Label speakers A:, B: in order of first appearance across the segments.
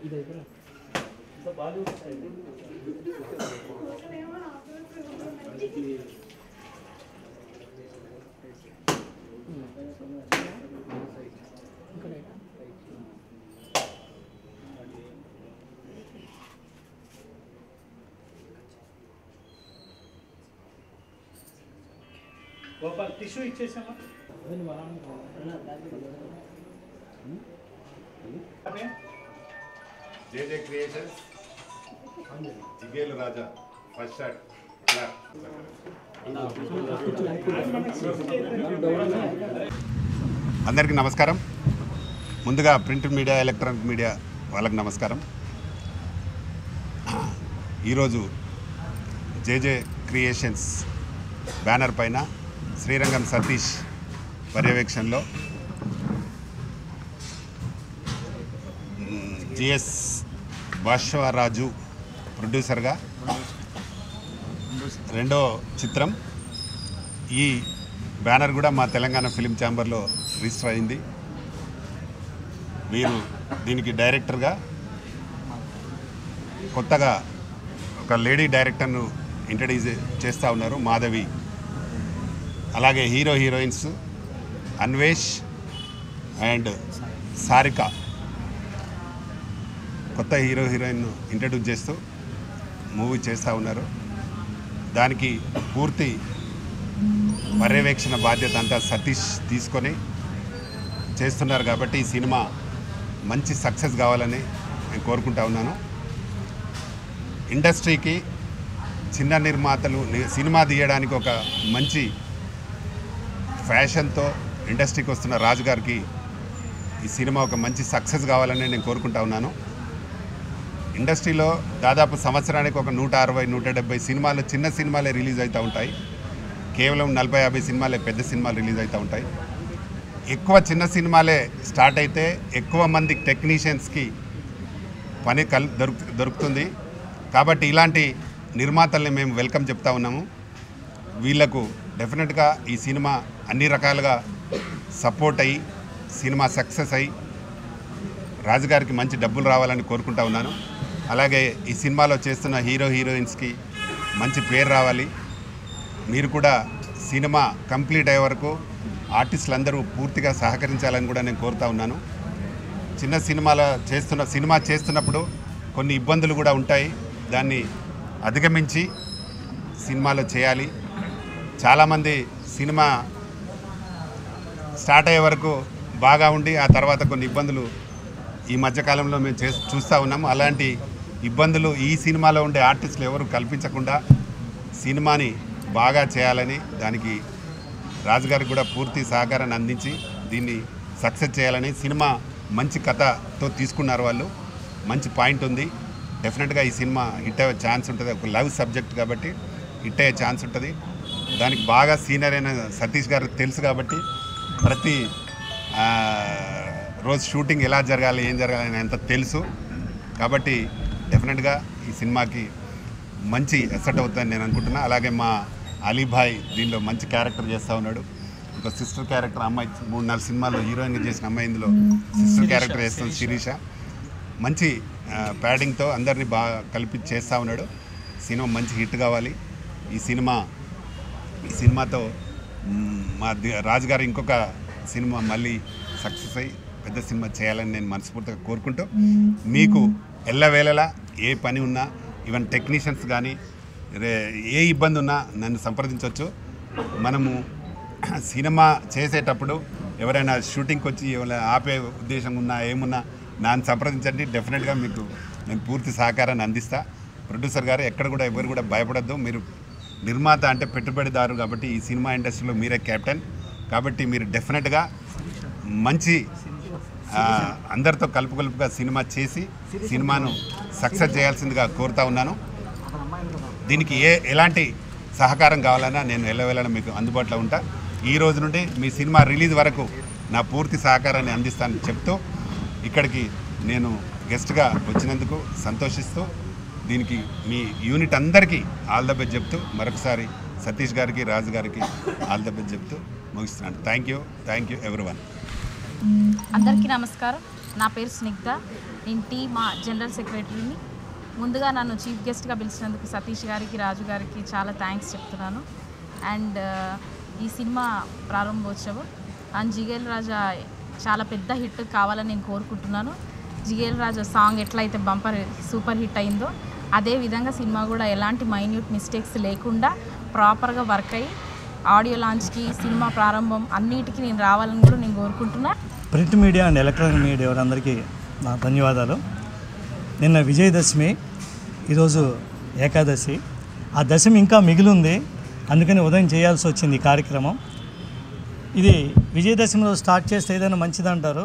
A: Gopal tissue ఇచ్చేసామా అదే
B: JJ creations Jigelu Raja first shot clap అందరికీ నమస్కారం ముందుగా ప్రింట్ మీడియా ఎలక్ట్రానిక్ మీడియా వాళ్ళకి నమస్కారం ఈరోజు జేజే క్రియేషన్స్ బ్యానర్ పైన శ్రీరంగం సతీష్ పర్యవేక్షణలో జిఎస్ భాష్వరాజు ప్రొడ్యూసర్గా రెండో చిత్రం ఈ బ్యానర్ కూడా మా తెలంగాణ ఫిలిం ఛాంబర్లో రిజిస్టర్ అయింది వీరు దీనికి డైరెక్టర్గా కొత్తగా ఒక లేడీ డైరెక్టర్ను ఇంట్రడ్యూస్ చేస్తూ ఉన్నారు మాధవి అలాగే hero heroines Anvesh and Sarika కొత్త హీరో హీరోయిన్ ఇంట్రడ్యూస్ చేస్తూ మూవీ చేస్తూ ఉన్నారు దానికి పూర్తి పర్యవేక్షణ బాధ్యత అంతా సతీష్ తీసుకొని చేస్తున్నారు కాబట్టి ఈ సినిమా మంచి సక్సెస్ కావాలని నేను కోరుకుంటా ఉన్నాను ఇండస్ట్రీకి చిన్న నిర్మాతలు ని- సినిమా తీయడానికి ఒక మంచి ఫ్యాషన్తో ఇండస్ట్రీకి వస్తున్న రాజు గారికి ఈ సినిమా ఒక మంచి సక్సెస్ కావాలని నేను కోరుకుంటా ఉన్నాను ఇండస్ట్రీలో దాదాపు సంవత్సరానికి ఒక నూట అరవై నూట డెబ్బై సినిమాలు చిన్న సినిమాలే రిలీజ్ అవుతూ ఉంటాయి కేవలం నలభై యాభై సినిమాలే పెద్ద సినిమాలు రిలీజ్ అవుతూ ఉంటాయి ఎక్కువ చిన్న సినిమాలే స్టార్ట్ అయితే ఎక్కువ మంది టెక్నీషియన్స్కి పని కల్ దొరుకు దొరుకుతుంది కాబట్టి ఇలాంటి నిర్మాతల్ని మేము వెల్కమ్ చెప్తా ఉన్నాము వీళ్లకు డెఫినెట్గా ఈ సినిమా అన్ని రకాలుగా సపోర్ట్ అయ్యి సినిమా సక్సెస్ అయ్యి రాజుగారికి మంచి డబ్బులు రావాలని కోరుకుంటా ఉన్నాను అలాగే ఈ సినిమాలో చేస్తున్న హీరో హీరోయిన్స్కి మంచి పేరు రావాలి మీరు కూడా సినిమా కంప్లీట్ అయ్యే వరకు ఆర్టిస్టులు అందరూ పూర్తిగా సహకరించాలని కూడా నేను కోరుతా ఉన్నాను చిన్న సినిమాల చేస్తున్న సినిమా చేస్తున్నప్పుడు కొన్ని ఇబ్బందులు కూడా ఉంటాయి దాన్ని అధిగమించి సినిమాలో చేయాలి చాలామంది సినిమా స్టార్ట్ అయ్యే వరకు బాగా ఉండి ఆ తర్వాత కొన్ని ఇబ్బందులు ఈ మధ్యకాలంలో మేము చే చూస్తూ ఉన్నాము అలాంటి ఇబ్బందులు ఈ సినిమాలో ఉండే ఆర్టిస్టులు ఎవరు కల్పించకుండా సినిమాని బాగా చేయాలని దానికి రాజుగారికి కూడా పూర్తి సహకారాన్ని అందించి దీన్ని సక్సెస్ చేయాలని సినిమా మంచి కథతో తీసుకున్నారు వాళ్ళు మంచి పాయింట్ ఉంది డెఫినెట్గా ఈ సినిమా హిట్ అయ్యే ఛాన్స్ ఉంటుంది ఒక లవ్ సబ్జెక్ట్ కాబట్టి హిట్ అయ్యే ఛాన్స్ ఉంటుంది దానికి బాగా సీనియర్ అయిన సతీష్ గారికి తెలుసు కాబట్టి ప్రతి ఆ, రోజు షూటింగ్ ఎలా జరగాలి ఏం జరగాలి అని అంత తెలుసు కాబట్టి డెఫినెట్గా ఈ సినిమాకి మంచి ఎసెట్ అవుతుందని నేను అనుకుంటున్నా అలాగే మా అలీభాయ్ దీనిలో మంచి క్యారెక్టర్ చేస్తూ ఉన్నాడు ఒక సిస్టర్ క్యారెక్టర్ అమ్మాయి మూడు నాలుగు సినిమాల్లో హీరోయిన్గా చేసిన అమ్మాయి ఇందులో సిస్టర్ క్యారెక్టర్ చేస్తుంది శిరీష మంచి ప్యాడింగ్తో అందరినీ బాగా కలిపి చేస్తూ ఉన్నాడు సినిమా మంచి హిట్ కావాలి ఈ సినిమా ఈ సినిమాతో మ్, మా ది- రాజుగారు ఇంకొక సినిమా మళ్ళీ సక్సెస్ అయ్యి పెద్ద సినిమా చేయాలని నేను మనస్ఫూర్తిగా కోరుకుంటూ మీకు ఎల్లవేళలా ఏ పని ఉన్నా ఈవెన్ టెక్నీషియన్స్ కానీ రే- ఏ ఇబ్బంది ఉన్నా నన్ను సంప్రదించవచ్చు మనము సినిమా చేసేటప్పుడు ఎవరైనా షూటింగ్కి వచ్చి ఎవరైనా ఆపే ఉద్దేశం ఉన్నా ఏమున్నా నన్ను సంప్రదించండి డెఫినెట్గా మీకు నేను పూర్తి సహకారాన్ని అందిస్తా ప్రొడ్యూసర్ గారు ఎక్కడ కూడా ఎవరు కూడా భయపడద్దు మీరు నిర్మాత అంటే పెట్టుబడిదారు కాబట్టి ఈ సినిమా ఇండస్ట్రీలో మీరే కెప్టెన్ కాబట్టి మీరు డెఫినెట్గా మంచి ఆ, అందరితో కలుపు కలుపుగా సినిమా చేసి సినిమాను సక్సెస్ చేయాల్సిందిగా కోరుతా ఉన్నాను దీనికి ఏ ఎలాంటి సహకారం కావాలన్నా నేను ఎల్లవేళలా మీకు అందుబాటులో ఉంటా ఈ రోజు నుండి మీ సినిమా రిలీజ్ వరకు నా పూర్తి సహకారాన్ని అందిస్తానని చెప్తూ ఇక్కడికి నేను గెస్ట్గా వచ్చినందుకు సంతోషిస్తూ దీనికి మీ యూనిట్ అందరికీ ఆల్ ద బెస్ట్ చెప్తూ మరొకసారి సతీష్ గారికి రాజు గారికి ఆల్ ద బెస్ట్ చెప్తూ ముగిస్తున్నాను thank you thank you everyone
C: అందరికీ నమస్కారం
A: నా పేరు స్నిగ్ధ నేను టీ మా జనరల్ సెక్రటరీని ముందుగా నన్ను చీఫ్ గెస్ట్గా పిలిచినందుకు సతీష్ గారికి రాజు గారికి చాలా థ్యాంక్స్ చెప్తున్నాను అండ్ ఈ సినిమా ప్రారంభోత్సవం అండ్ జిగేల్ రాజా చాలా పెద్ద హిట్ కావాలని నేను కోరుకుంటున్నాను జిగేల్ రాజా సాంగ్ ఎట్లయితే బంపర్ సూపర్ హిట్ అయిందో అదే విధంగా సినిమా కూడా ఎలాంటి మైన్యూట్ మిస్టేక్స్ లేకుండా ప్రాపర్గా వర్క్ అయ్యి ఆడియో లాంచ్కి సినిమా ప్రారంభం అన్నిటికీ నేను రావాలని కూడా నేను కోరుకుంటున్నా
C: print media and electronic media వారందరికీ నా ధన్యవాదాలు నిన్న విజయదశమి ఈరోజు ఏకాదశి ఆ దశమి ఇంకా మిగిలింది అందుకని ఉదయం చేయాల్సి వచ్చింది ఈ కార్యక్రమం ఇది విజయదశమి రోజు స్టార్ట్ చేస్తే ఏదైనా మంచిదంటారు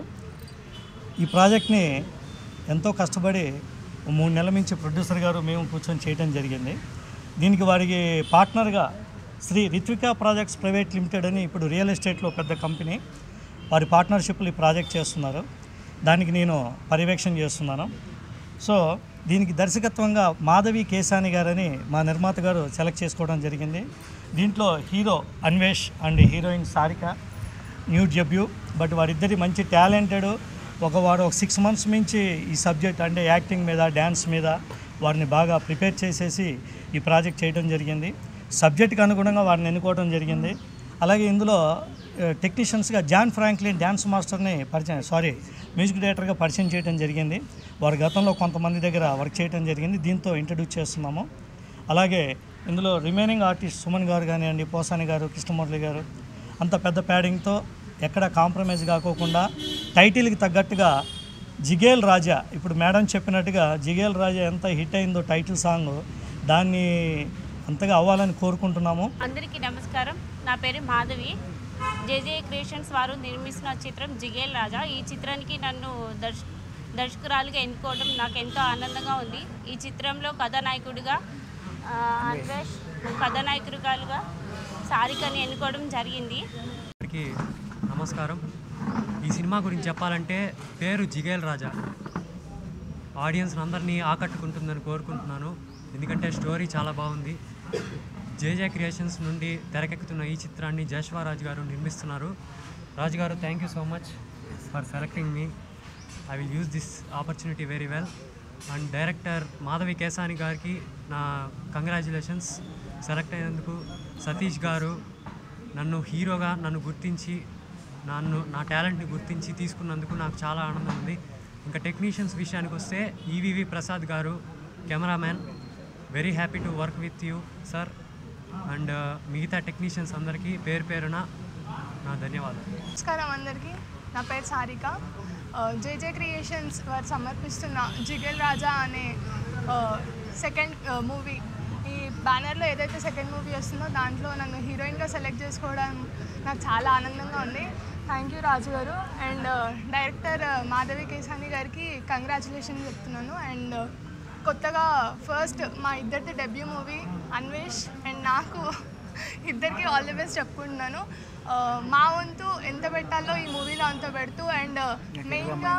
C: ఈ ప్రాజెక్ట్ని ఎంతో కష్టపడి ఓ మూడు నెలల నుంచి ప్రొడ్యూసర్ గారు మేము కూర్చొని చేయడం జరిగింది దీనికి వారికి పార్ట్నర్గా Shri Ritvika projects private limited అని ఇప్పుడు రియల్ ఎస్టేట్లో పెద్ద కంపెనీ వారి పార్ట్నర్షిప్లు ఈ ప్రాజెక్ట్ చేస్తున్నారు దానికి నేను పర్యవేక్షణ చేస్తున్నాను సో దీనికి దర్శకత్వంగా మాధవి కేశాని గారని మా నిర్మాత గారు సెలెక్ట్ చేసుకోవడం జరిగింది దీంట్లో hero Anvesh and heroine Sarika new debut but వారిద్దరి మంచి టాలెంటెడ్ ఒక వారు ఒక సిక్స్ మంత్స్ నుంచి ఈ సబ్జెక్ట్ అంటే యాక్టింగ్ మీద డ్యాన్స్ మీద వారిని బాగా ప్రిపేర్ చేసేసి ఈ ప్రాజెక్ట్ చేయడం జరిగింది సబ్జెక్ట్కి అనుగుణంగా వారిని ఎన్నుకోవడం జరిగింది అలాగే ఇందులో టెక్నీషియన్స్గా జాన్ ఫ్రాంక్లిన్ డ్యాన్స్ మాస్టర్ని పరిచయం సారీ మ్యూజిక్ డైరెక్టర్గా పరిచయం చేయడం జరిగింది వారి గతంలో కొంతమంది దగ్గర వర్క్ చేయడం జరిగింది దీంతో ఇంట్రడ్యూస్ చేస్తున్నాము అలాగే ఇందులో రిమైనింగ్ ఆర్టిస్ట్ సుమన్ గారు కానివ్వండి పోసాని గారు కృష్ణమురళి గారు అంత పెద్ద ప్యాడింగ్తో ఎక్కడ కాంప్రమైజ్ కాకోకుండా టైటిల్కి తగ్గట్టుగా జిగేల్ రాజా ఇప్పుడు మేడం చెప్పినట్టుగా జిగేల్ రాజా ఎంత హిట్ అయిందో టైటిల్ సాంగ్ దాన్ని అంతగా అవ్వాలని కోరుకుంటున్నాము
D: అందరికీ నమస్కారం నా పేరు మాధవి జేజే క్రియేషన్స్ వారు నిర్మిస్తున్న చిత్రం జిగేల్ రాజా ఈ చిత్రానికి నన్ను దర్శ దర్శకురాలుగా ఎన్నుకోవడం నాకు ఎంతో ఆనందంగా ఉంది ఈ చిత్రంలో కథానాయకుడిగా ఆ, అన్వేష్ కథానాయకుడిగా సారికని ఎన్నుకోవడం జరిగింది
E: అందరికీ నమస్కారం ఈ సినిమా గురించి చెప్పాలంటే పేరు జిగేల్ రాజా ఆడియన్స్ అందరినీ ఆకట్టుకుంటుందని కోరుకుంటున్నాను ఎందుకంటే స్టోరీ చాలా బాగుంది జేజే క్రియేషన్స్ నుండి తెరకెక్కుతున్న ఈ చిత్రాన్ని జశ్వారాజు గారు నిర్మిస్తున్నారు రాజు గారు thank you so much for selecting me I will use this opportunity very well and director Madhavi Kesani గారికి నా కంగ్రాచులేషన్స్ సెలెక్ట్ అయినందుకు సతీష్ గారు నన్ను హీరోగా నన్ను గుర్తించి నన్ను నా టాలెంట్ని గుర్తించి తీసుకున్నందుకు నాకు చాలా ఆనందం ఉంది ఇంకా టెక్నీషియన్స్ విషయానికి వస్తే ఈవివి ప్రసాద్ గారు cameraman very happy to work with you sir and మిగతా టెక్నీషియన్స్ అందరికీ పేరు పేరున నా ధన్యవాదాలు
F: నమస్కారం అందరికీ నా పేరు సారిక జేజే క్రియేషన్స్ వారు సమర్పిస్తున్న జిగల్ రాజా అనే సెకండ్ మూవీ ఈ బ్యానర్లో ఏదైతే సెకండ్ మూవీ వస్తుందో దాంట్లో నన్ను హీరోయిన్గా సెలెక్ట్ చేసుకోవడం నాకు చాలా ఆనందంగా ఉంది థ్యాంక్ యూ రాజు గారు అండ్ డైరెక్టర్ మాధవి కేసాని గారికి కంగ్రాచులేషన్ చెప్తున్నాను అండ్ కొత్తగా ఫస్ట్ మా ఇద్దరిది డెబ్యూ మూవీ అన్వేష్ అండ్ నాకు ఇద్దరికి ఆల్ ది బెస్ట్ చెప్పుకుంటున్నాను ఆ, మా వంతు ఎంత పెట్టాలో ఈ మూవీలో అంత పెడుతూ అండ్ మెయిన్గా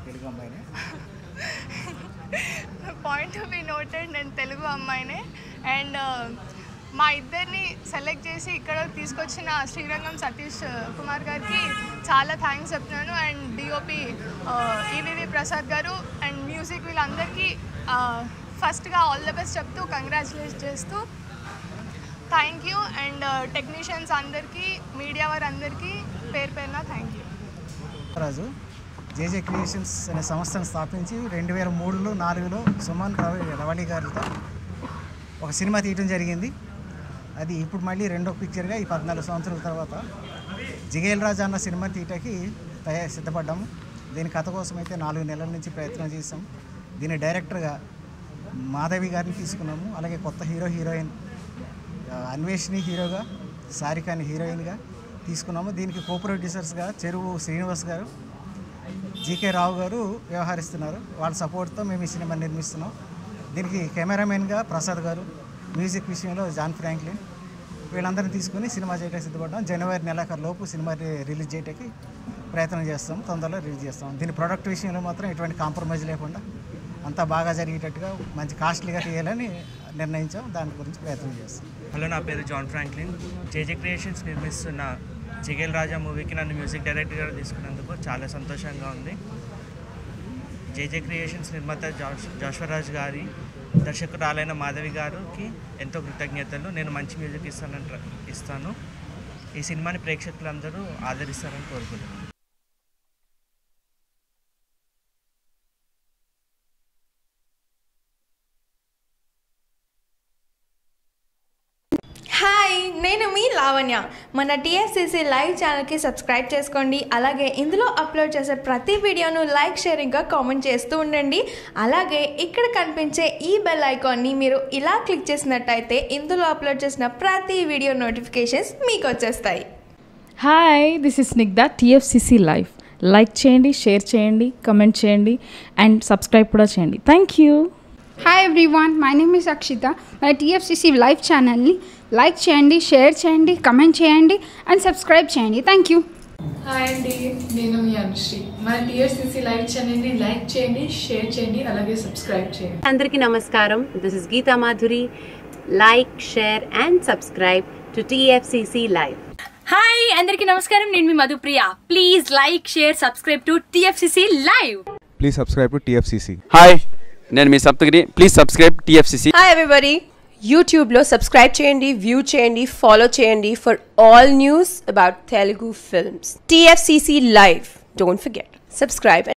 F: పాయింట్ టు బి నోటెడ్ నేను తెలుగు అమ్మాయినే అండ్ మా ఇద్దరిని సెలెక్ట్ చేసి ఇక్కడ తీసుకొచ్చిన శ్రీరంగం సతీష్ కుమార్ గారికి చాలా థ్యాంక్స్ చెప్తున్నాను అండ్ డిఓపి ఈవివి ప్రసాద్ గారు అండ్ మ్యూజిక్ వీళ్ళందరికీ ఫస్ట్గా ఆల్ ద బెస్ట్ చెప్తూ కంగ్రాచులేట్ చేస్తూ థ్యాంక్ యూ అండ్ టెక్నీషియన్స్ అందరికీ మీడియా వారందరికీ పేరు పేరున thank you
G: Raju JJ creations అనే సంస్థను స్థాపించి రెండు వేల మూడులో నాలుగులో సుమన్ రవి రవళి గారితో ఒక సినిమా తీయటం జరిగింది అది ఇప్పుడు మళ్ళీ రెండో పిక్చర్గా ఈ పద్నాలుగు సంవత్సరాల తర్వాత జిగేల్ రాజా అన్న సినిమా తీయటానికి తయారు సిద్ధపడ్డాము దీని కథ కోసం అయితే నాలుగు నెలల నుంచి ప్రయత్నం చేసాం దీని డైరెక్టర్గా మాధవి గారిని తీసుకున్నాము అలాగే కొత్త హీరో హీరోయిన్ ఆ, అన్వేష్ని హీరోగా సారికాని హీరోయిన్గా తీసుకున్నాము దీనికి కో ప్రొడ్యూసర్స్గా చెరువు శ్రీనివాస్ గారు జీకే రావు గారు వ్యవహరిస్తున్నారు వాళ్ళ సపోర్ట్తో మేము ఈ సినిమా నిర్మిస్తున్నాం దీనికి కెమెరామెన్గా ప్రసాద్ గారు మ్యూజిక్ విషయంలో జాన్ ఫ్రాంక్లిన్ వీళ్ళందరినీ తీసుకుని సినిమా చేయడానికి సిద్ధపడ్డాం జనవరి నెలాఖరు లోపు సినిమా రి- రిలీజ్ చేయడానికి ప్రయత్నం చేస్తాం తొందరలో రిలీజ్ చేస్తాం దీని ప్రొడక్ట్ విషయంలో మాత్రం ఎటువంటి కాంప్రమైజ్ లేకుండా అంతా బాగా జరిగేటట్టుగా మంచి కాస్ట్లీగా తీయాలని నిర్ణయించాం దాని గురించి ప్రయత్నం చేస్తాం
H: హలో నా పేరు జాన్ ఫ్రాంక్లిన్ జేజే క్రియేషన్స్ నిర్మిస్తున్న జిగేల్ రాజా మూవీకి నన్ను మ్యూజిక్ డైరెక్టర్గా తీసుకున్నందుకు చాలా సంతోషంగా ఉంది జేజే క్రియేషన్స్ నిర్మాత జాష్ జాశ్వరాజ్ గారి దర్శకురాలైన మాధవి గారికి ఎంతో కృతజ్ఞతలు నేను మంచి మ్యూజిక్ ఇస్తానని ట్ర- ఇస్తాను ఈ సినిమాని ప్రేక్షకులందరూ ఆదరిస్తారని కోరుకుంటున్నాను
I: హాయ్ నేను మీ లావణ్య మన టీఎస్సీసీ లైవ్ ఛానల్కి సబ్స్క్రైబ్ చేసుకోండి అలాగే ఇందులో అప్లోడ్ చేసే ప్రతి వీడియోను లైక్ షేర్ ఇంకా కామెంట్ చేస్తూ ఉండండి అలాగే ఇక్కడ కనిపించే ఈ బెల్ ఐకాన్ని మీరు ఇలా క్లిక్ చేసినట్టయితే ఇందులో అప్లోడ్ చేసిన ప్రతి వీడియో నోటిఫికేషన్స్ మీకు వచ్చేస్తాయి
J: hi this is Snigdha TFCC live like చేయండి షేర్ చేయండి కమెంట్ చేయండి అండ్ సబ్స్క్రైబ్ కూడా చేయండి thank you
K: hi everyone my name is Akshita మన టీఎఫ్సిసి లైవ్ ఛానల్ని లైక్ చేయండి షేర్ చేయండి కమెంట్ చేయండి అండ్ సబ్స్క్రైబ్ చేయండి థ్యాంక్ యూ
L: హాయ్ అండి నేను మీ అనుశ్రీ మన టీఎస్సీసీ లైవ్ ఛానల్ని లైక్ చేయండి షేర్ చేయండి అలాగే సబ్స్క్రైబ్ చేయండి
M: అందరికీ నమస్కారం this is Geetha Madhuri like share and subscribe to TFCC live
N: hi అందరికీ నమస్కారం నేను మీ Madhupriya please like share subscribe to TFCC live
O: please subscribe to TFCC
P: hi నేను మీ Saptagiri please subscribe TFCC
Q: hi everybody యూట్యూబ్లో సబ్స్క్రైబ్ చేయండి వ్యూ చేయండి ఫాలో చేయండి for all news about Telugu films TFCC live don't forget subscribe